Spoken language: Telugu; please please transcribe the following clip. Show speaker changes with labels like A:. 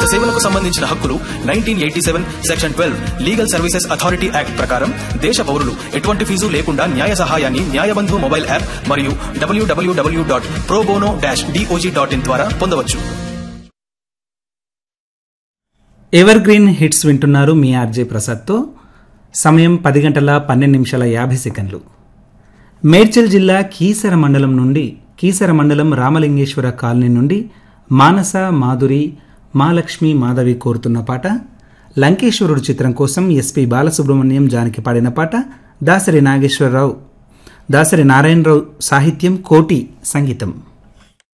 A: సేవలకు సంబంధించిన హక్కులు nineteen eighty seven section twelve legal services authority act ప్రకారం దేశ పౌరులు ఎటువంటి ఫీజు లేకుండా న్యాయ సహాయాన్ని న్యాయబంధు మొబైల్ యాప్ మరియు డబ్ల్యూడబ్ల్యూడబ్ల్యూ dot probono dash DOJ dot in ద్వారా పొందవచ్చు
B: ఎవర్ గ్రీన్ హిట్స్ వింటున్నారు మీ ఆర్జే ప్రసాద్తో సమయం పది గంటల పన్నెండు నిమిషాల యాభై సెకండ్లు మేడ్చల్ జిల్లా కీసర మండలం నుండి కీసర మండలం రామలింగేశ్వర కాలనీ నుండి మానస మాధురి మాలక్ష్మి మాధవి కోరుతున్న పాట లంకేశ్వరుడు చిత్రం కోసం ఎస్పి బాలసుబ్రహ్మణ్యం జానకి పాడిన పాట దాసరి నాగేశ్వరరావు దాసరి నారాయణరావు సాహిత్యం కోటి సంగీతం